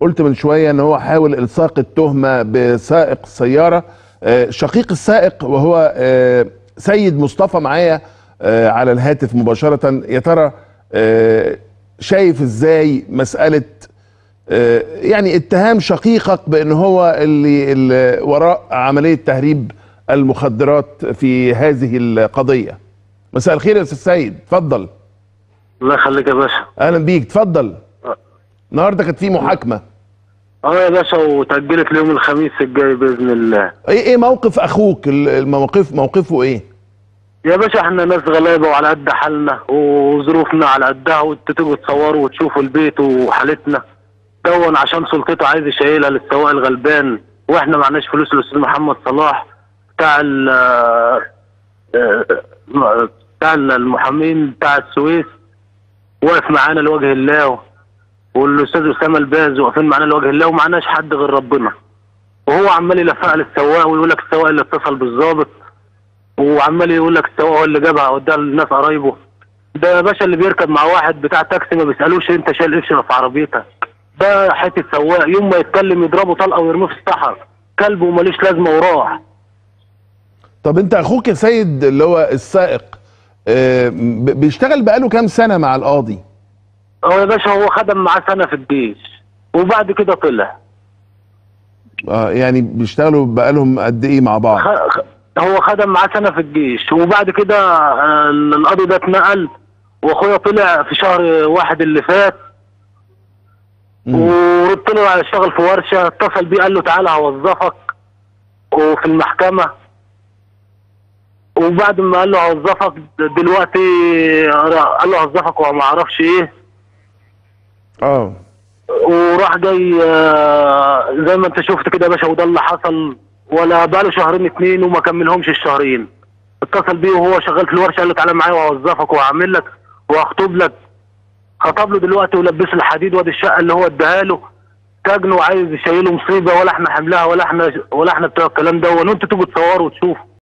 قلت من شويه ان هو حاول الصاق التهمه بسائق سياره آه، شقيق السائق وهو آه، سيد مصطفى معايا آه، على الهاتف مباشره يا ترى آه، شايف ازاي مساله آه، يعني اتهام شقيقك بان هو اللي, اللي وراء عمليه تهريب المخدرات في هذه القضيه مساء الخير يا استاذ سيد اتفضل الله يخليك يا باشا اهلا بيك اتفضل النهارده كانت في محاكمه اه يا باشا وتأجلت ليوم الخميس الجاي بإذن الله ايه ايه موقف اخوك ال- الموقف موقفه ايه يا باشا احنا ناس غلابة وعلى قد حالنا وظروفنا على قدها وانتوا تيجوا تصوروا وتشوفوا البيت وحالتنا دون عشان سلطته عايز يشيلها للسواق الغلبان واحنا معناش فلوس للاستاذ محمد صلاح بتاع ال آه، بتاع المحامين بتاع السويس واقف معانا لوجه الله والاستاذ اسامه الباز واقفين معانا لوجه الله ومعناش حد غير ربنا وهو عمال يلفق للسواق ويقول لك السواق اللي اتصل بالظابط وعمال يقول لك السواق هو اللي جابها وداها للناس قرايبه ده يا باشا اللي بيركب مع واحد بتاع تاكسي ما بيسالوش انت شايل ايه في عربيتك ده حته سواق يوم ما يتكلم يضربه طلقه ويرميه في الصحراء كلب وماليش لازمه وراح طب انت اخوك يا سيد اللي هو السائق آه، ب- بيشتغل بقاله كام سنه مع القاضي هو يا باشا هو خدم معاه سنه في الجيش وبعد كده طلع آه يعني بيشتغلوا بقالهم قد ايه مع بعض خ... خ- هو خدم معاه سنه في الجيش وبعد كده آه، القاضي ده اتنقل واخويا طلع في شهر واحد اللي فات وطلع يشتغل في ورشه اتصل بيه قال له تعالى هوظفك وفي المحكمه وبعد ما قال له هوظفك دلوقتي قال له هوظفك وهو ما اعرفش ايه اه وراح جاي آه، زي ما انت شفت كده يا باشا وده اللي حصل ولا بقاله شهرين اتنين وما كملهمش الشهرين اتصل بيه وهو شغال في الورشه قال له تعالى معايا وهوظفك وهعمل لك وهخطب لك خطب له دلوقتي ولبسه الحديد وادي الشقه اللي هو اداها له تاجنه وعايز يشيله مصيبه ولا احنا حملها ولا احنا ولا احنا بتوع الكلام ده وانتوا تيجوا تصوروا وتشوفوا